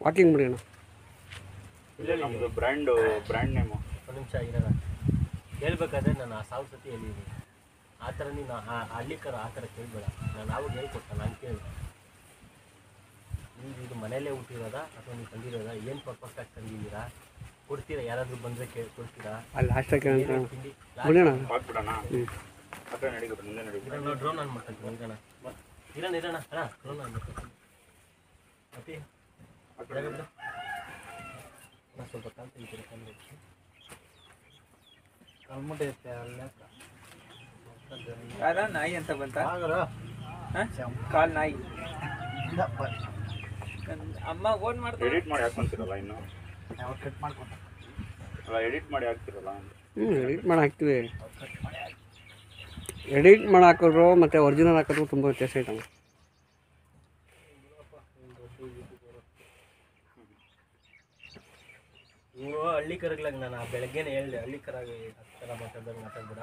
Walking ಬಿಡಿ ಅಣ್ಣ ಇಲ್ಲ ನಮ್ಮದು ಬ್ರ್ಯಾಂಡು ಬ್ರ್ಯಾಂಡ್ ನೇಮು ಒಂದು ನಿಮಿಷ ಇರೋಣ ಹೇಳ್ಬೇಕಾದ್ರೆ ನಾನು ಆ ಸಾವಿರ ಸತಿ ಹೇಳಿದ್ದೀನಿ ಆ ಥರ ನೀನು ಆ ಹಳ್ಳಿ ಕರ ಆ ಥರ ಕೇಳಬೇಡ ನಾನು ಆವಾಗ ಹೇಳ್ಕೊಟ್ಟ ನಾನು ಕೇಳಿ ನೀವು ಇದು ಮನೆಯಲ್ಲೇ ಹುಟ್ಟಿರೋದಾ ಅಥವಾ ನೀವು ತಂದಿರೋದಾ ಏನು ಪರ್ಪಸ್ಟಾಗಿ ತಂದಿದ್ದೀರಾ ಕೊಡ್ತೀರಾ ಯಾರಾದರೂ ಬಂದರೆ ಕೇಳಿ ಕೊಡ್ತೀರಾ ಅಲ್ಲಿ ಲಾಸ್ಟಾಗಿ ಕೇಳೋಣ ಏನೇನ್ ತಿಂಡಿ ಬಿಡಿ ಅಣ್ಣ ಹಾಕ್ಬಿಡೋಣ ಹ್ಞೂ ಹತ್ರ ನಡಿಬಿಟ್ಟು ಮುಂದೆ ನಡಿಬಿಟ್ಟು ಇರೋಣ ಡ್ರೋನ್ ಆನ್ ಮಾಡ್ಕೊಂತೀನಿ ಇರೋಣ ಇರೋಣ ಇರೋಣ ಅಣ್ಣ ಡ್ರೋನ್ ಆನ್ ಮಾಡ್ಕೊಂತೀನಿ ಮತ್ತೆ ಇರಾಗ ಬಿಡು ನಾನು ಸ್ವಲ್ಪ ಕಾಣ್ತಾ ಇದ್ದೀರಾ ಕಣ್ಣು ಕಾಲ ನಾಯಿ ಅಂತ ಬಂತ ಕಾಲ್ ನಾಯಿ ನನ್ ಅಮ್ಮ ಓನ್ ಮಾಡ್ತಾರೆ ಎಡಿಟ್ ಮಾಡಿ ಹಾಕೊಂತೀರಲ್ಲ ಇನ್ನು ಅಲ್ಲ ಎಡಿಟ್ ಮಾಡಿ ಹಾಕ್ತಿರಲ್ಲ ಹ್ಞೂ ಎಡಿಟ್ ಮಾಡಿ ಹಾಕ್ತೀವಿ ಎಡಿಟ್ ಮಾಡಿ ಹಾಕಿದ್ರು ಮತ್ತು ಒರಿಜಿನಲ್ ಹಾಕಿದ್ರು ತುಂಬ ವ್ಯತ್ಯಾಸ ಐತಮ್ಮ ನೀವು ಹಳ್ಳಿ ಕರಗ್ಲಾಗ ನಾನು ಆ ಬೆಳಗ್ಗೆನೇ ಹೇಳಿದೆ ಹಳ್ಳಿ ಕರಾಗ ಥರ ಮಾತಾಡ್ದಾಗ ಮಾತಾಡ್ಬೇಡ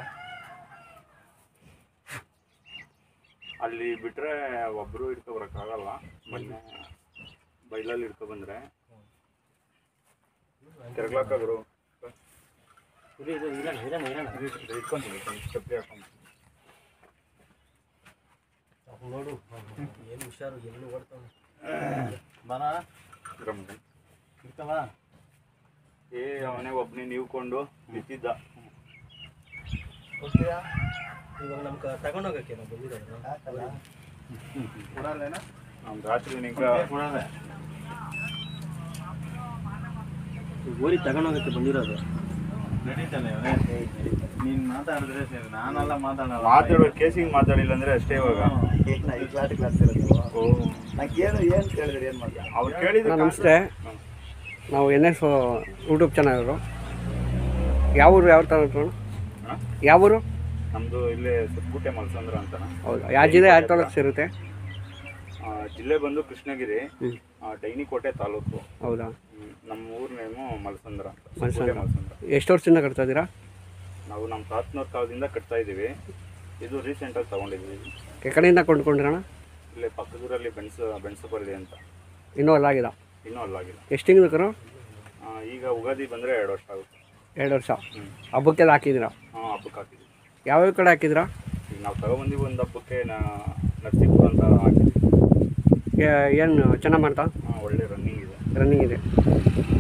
ಅಲ್ಲಿ ಬಿಟ್ರೆ ಒಬ್ರು ಹಿಡ್ಕೊ ಬರೋಕ್ಕಾಗಲ್ಲ ಮೊನ್ನೆ ಬೈಲಲ್ಲಿ ಹಿಡ್ಕೊ ಬಂದ್ರೆ ತಿರ್ಗ್ಲಾಕಾದ್ರು ಇದು ಇದು ಇರೋಣ ಇರೋಣ ಇರೋಣ ಇಟ್ಕೊಂತೀನಿ ಚಪ್ಪಲಿ ಹಾಕೊಂಡು ಅವ್ನು ನೋಡು ಏನು ಹುಷಾರು ಎಲ್ಲೂ ಓಡ್ತಾನೆ ಗ್ರಮ್ಗೆ ಏ ಅವನೇ ಒಬ್ಬನೇ ನೀವ್ಕೊಂಡು ಬಿದ್ದಿದ್ದ ಇವಾಗ ನಮ್ಗೆ ತಗೊಂಡೋಗಕ್ಕೆ ನಾವು ಬಂದಿರೋದು ಅವ್ನು ರಾತ್ರಿ ನಿಂಗ ಊರಿಗೆ ತಗೊಂಡೋಗಕ್ಕೆ ಬಂದಿರೋದು ನಡೀತಾನೆ ನೀನ್ ಮಾತಾಡಿದ್ರೆ ಸರಿ ನಾನೆಲ್ಲ ಮಾತಾಡಲ್ಲ ಮಾತಾಡೋ ಕೇಸಿಗೆ ಮಾತಾಡಿಲ್ಲ ಅಂದ್ರೆ ಅಷ್ಟೇ ಇವಾಗ ಓ ಏನು ಏನ್ ಕೇಳಿದ್ರೆ ಏನ್ ಮಾಡ್ತಾರೆ ಅವ್ರು ಕೇಳಿದ್ರೆ ಅಣ್ಣ ನಮಸ್ತೆ ನಾವು ಎನ್ ಎಸ್ ಯೂಟ್ಯೂಬ್ ಚಾನಲ್ರು ಯಾವ ಊರು ಯಾವ ಥರ ಅಣ್ಣ ಹಾ? ಯಾವ ಊರು ನಮ್ದು ಇಲ್ಲೇ ಸುತ್ತಗುಟ್ಟೆ ಮಲ್ಸಂದ್ರ ಅಂತನ ಹೌದಾ ಯಾವ ಜಿಲ್ಲೆ ಯಾವ ತಾಲೂಕು ಸೇರುತ್ತೆ ಆ, ಜಿಲ್ಲೆ ಬಂದು ಕೃಷ್ಣಗಿರಿ ಹ್ಞೂ ಆ, ಡೈನಿಕೋಟೆ ತಾಲೂಕು ಹೌದಾ ಹ್ಮ್. ನಮ್ಮ ಊರ್ ನೇಮು ಮಲ್ಸಂದ್ರ ಅಂತ ಮಲ್ಸಂದ್ರ. ಸುತ್ತಗುಟ್ಟೆ ಮಲ್ಸಂದ್ರ ಎಷ್ಟು ವರ್ಷದಿಂದ ಕಟ್ತಾ ಇದ್ದೀರಾ ನಾವು ನಮ್ಮ ತಾತನವ್ರ ಕಾಲದಿಂದ ಕಟ್ತಾ ಇದೀವಿ ಇದು ರೀಸೆಂಟಾಗಿ ತಗೊಂಡಿದ್ವಿ ಈ ಕಡೆಯಿಂದ ಕೊಂಡ್ಕೊಂಡಿರೋಣ ಇಲ್ಲೇ ಪಕ್ಕದೂರಲ್ಲಿ ಬೆಣಸು ಬೆಣಸು ಬರಲಿ ಅಂತ ಇನ್ನೂ ಅಲ್ಲಾಗಿಲ್ಲ ಇನ್ನೂ ಅಲ್ಲಾಗಿಲ್ಲ ಎಷ್ಟು ತಿಂಗಳು ಕರು ಆ, ಈಗ ಉಗಾದಿ ಬಂದರೆ ಎರಡು ವರ್ಷ ಆಗುತ್ತೆ ಎರಡು ವರ್ಷ ಹ್ಞೂ ಹಬ್ಬಕ್ಕೆಲ್ಲ ಹಾಕಿದ್ದೀರಾ ಹಾಂ ಹಬ್ಬಕ್ಕೆ ಹಾಕಿದ್ವಿ ಯಾವ್ಯಾವ ಕಡೆ ಹಾಕಿದ್ದೀರಾ ಈಗ ನಾವು ತಗೊಬಂದಿವಿ ಒಂದು ಹಬ್ಬಕ್ಕೆ ನಾ ನರಸೀಪುರ ಅಂತ ಹಾಕಿದ್ವಿ ಏನು ಚೆನ್ನಾಗಿ ಮಾಡ್ತಾ ಹಾಂ ಒಳ್ಳೆ ರನ್ನಿಂಗ್ ಇದೆ ರನ್ನಿಂಗ್ ಇದೆ